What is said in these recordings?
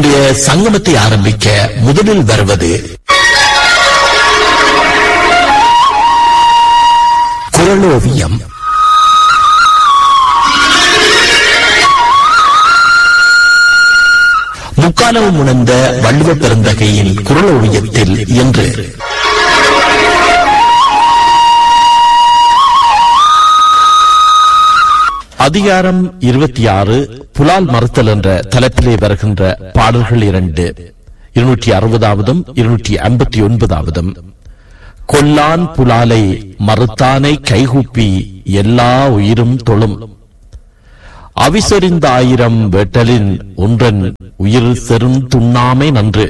இன்றைய சங்கமத்தை ஆரம்பிக்க முதலில் வருவது குரலோவியம் முக்காலவும் உணர்ந்த வள்ளுவ பெருந்தகையின் குரலோவியத்தில் இன்று அதிகாரம் இருபத்தி ஆறு புலால் மறுத்தல் என்ற தலைப்பிலே வருகின்ற பாடல்கள் இரண்டு இருநூற்றி அறுபதாவதும் இருநூற்றி ஐம்பத்தி ஒன்பதாவதும் கொல்லான் புலாலை மறுத்தானை கைகூப்பி எல்லா உயிரும் தொழும் அவிசொரிந்த ஆயிரம் வேட்டலின் ஒன்றன் உயிர் செரும் துண்ணாமை நன்று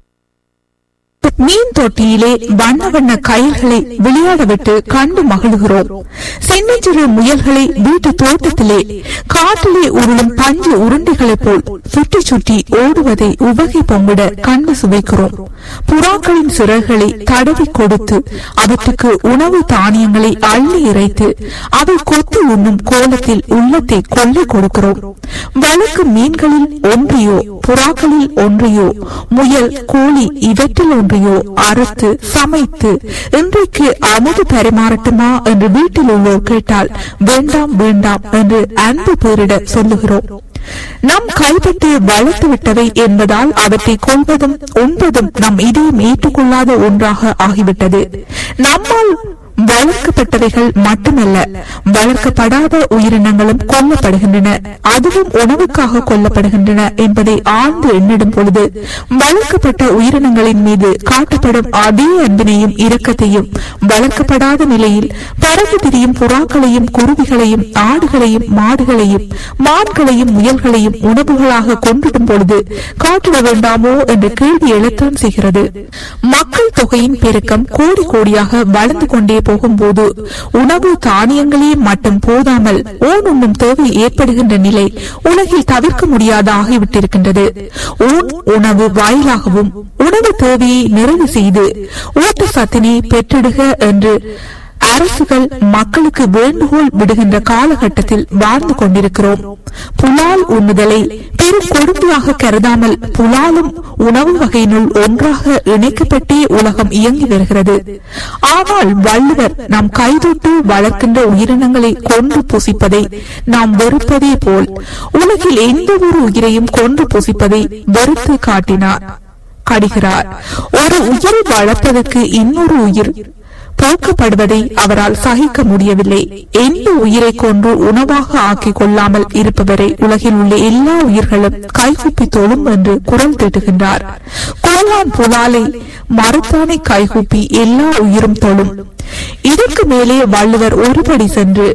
மீன் தொட்டியிலே வண்ண வண்ண கயில்களை விளையாட விட்டு கண்டு மகிழ்கிறோம் சின்னஞ்சிறு முயல்களை வீட்டு தோட்டத்திலே காட்டிலே உருளும் பஞ்சு உருண்டைகளைப் போல் சுற்றி சுற்றி ஓடுவதை உவகை பொங்கிட கண்டு சுவைக்கிறோம் புறாக்களின் சிறகுகளை தடவி கொடுத்து அவற்றுக்கு உணவு தானியங்களை அள்ளி இறைத்து அவை கொத்தி உண்ணும் கோலத்தில் உள்ளத்தை கொள்ளை கொடுக்கிறோம் வழக்கு மீன்களில் ஒன்றையோ புறாக்களில் ஒன்றையோ முயல் கோழி இவற்றில் ஒன்றையோ அறுத்து சமைத்து இன்றைக்கு அமுது பரிமாறட்டுமா என்று வீட்டில் உள்ளோர் கேட்டால் வேண்டாம் வேண்டாம் என்று அன்பு பேரிட சொல்லுகிறோம் நம் கைப்பட்டு வளர்த்து விட்டவை என்பதால் அவற்றை கொள்வதும் உண்பதும் நம் இதயம் ஏற்றுக்கொள்ளாத ஒன்றாக ஆகிவிட்டது நம்மால் வளர்க்கப்பட்டவைகள் மட்டுமல்ல வளர்க்கப்படாத உயிரினங்களும் கொல்லப்படுகின்றன அதுவும் உணவுக்காக கொல்லப்படுகின்றன என்பதை ஆழ்ந்து எண்ணிடும் பொழுது வளர்க்கப்பட்ட உயிரினங்களின் மீது காட்டப்படும் அதே அன்பினையும் இரக்கத்தையும் வளர்க்கப்படாத நிலையில் பறந்து திரியும் புறாக்களையும் குருவிகளையும் ஆடுகளையும் மாடுகளையும் மான்களையும் முயல்களையும் உணவுகளாக கொண்டிடும் பொழுது காட்டிட வேண்டாமோ என்ற கேள்வி எழத்தான் செய்கிறது மக்கள் தொகையின் பெருக்கம் கோடி கோடியாக வளர்ந்து கொண்டே போகும்போது உணவு தானியங்களே மட்டும் போதாமல் ஊன் உண்ணும் தேவை ஏற்படுகின்ற நிலை உலகில் தவிர்க்க முடியாத ஆகிவிட்டிருக்கின்றது ஊன் உணவு வாயிலாகவும் உணவு தேவையை நிறைவு செய்து ஊட்டச்சத்தினை பெற்றெடுக என்று அரசுகள் மக்களுக்கு வேண்டுகோள் விடுகின்ற காலகட்டத்தில் வாழ்ந்து கொண்டிருக்கிறோம் புலால் உண்ணுதலை பெரும் கொடுமையாக கருதாமல் புலாலும் உணவு வகையினுள் ஒன்றாக இணைக்கப்பட்டே உலகம் இயங்கி வருகிறது ஆனால் வள்ளுவர் நாம் கைதொட்டு வளர்க்கின்ற உயிரினங்களை கொன்று புசிப்பதை நாம் வெறுப்பதே போல் உலகில் எந்த ஒரு உயிரையும் கொன்று புசிப்பதை வெறுத்து காட்டினார் கடிகிறார் ஒரு உயிரை வளர்ப்பதற்கு இன்னொரு உயிர் போக்கப்படுவதை அவரால் சகிக்க முடியவில்லை எந்த உயிரை கொன்று உணவாக ஆக்கிக் கொள்ளாமல் இருப்பவரை உலகில் உள்ள எல்லா உயிர்களும் கைகூப்பி தொழும் என்று குரல் திட்டுகின்றார் கோலான் புலாலை மறுத்தானை கைகூப்பி எல்லா உயிரும் தொழும் இதற்கு மேலே வள்ளுவர் ஒருபடி சென்று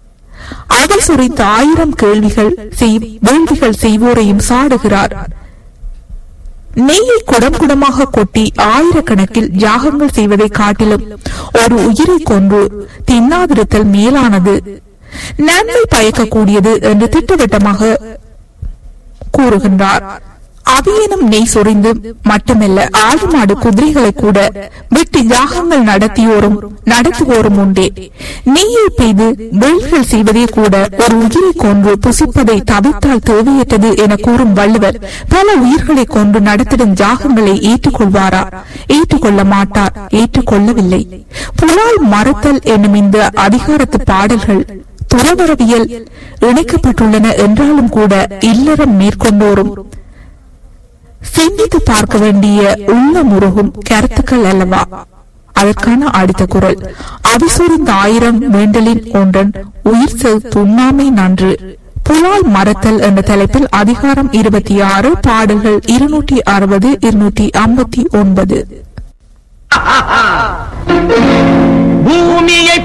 அவள் சுரித்த ஆயிரம் கேள்விகள் செய்- வேள்விகள் செய்வோரையும் சாடுகிறார் நெய்யை குடம் குடமாக கொட்டி ஆயிரக்கணக்கில் யாகங்கள் செய்வதை காட்டிலும் ஒரு உயிரை கொன்று தின்னாதிருத்தல் மேலானது நன்மை பயக்கக்கூடியது என்று திட்டவட்டமாக கூறுகின்றார் அவியனும் நெய் சொரிந்து மட்டுமல்ல ஆடு மாடு குதிரைகளை கூட விட்டு யாகங்கள் நடத்தியோரும் நடத்துவோரும் உண்டே நெய்யை பெய்து வெள்கள் செய்வதே கூட ஒரு உயிரை கொன்று புசிப்பதை தவிர்த்தால் தேவையற்றது என கூறும் வள்ளுவர் பல உயிர்களை கொண்டு நடத்திடும் யாகங்களை ஏற்றுக்கொள்வாரா ஏற்றுக்கொள்ள மாட்டார் ஏற்றுக்கொள்ளவில்லை புலால் மறுத்தல் என்னும் இந்த அதிகாரத்து பாடல்கள் துறவரவியல் இணைக்கப்பட்டுள்ளன என்றாலும் கூட இல்லறம் மேற்கொண்டோரும் சிந்தித்து பார்க்க வேண்டிய உள்ள முருகும் கருத்துக்கள் அல்லவா அதற்கான அடுத்த குரல் அவிசொரிந்த ஆயிரம் வேண்டலின் ஒன்றன் உயிர் செல் துண்ணாமை நன்று புலால் மறத்தல் என்ற தலைப்பில் அதிகாரம் இருபத்தி ஆறு பாடல்கள் இருநூற்றி அறுபது இருநூற்றி ஐம்பத்தி ஒன்பது பூமியை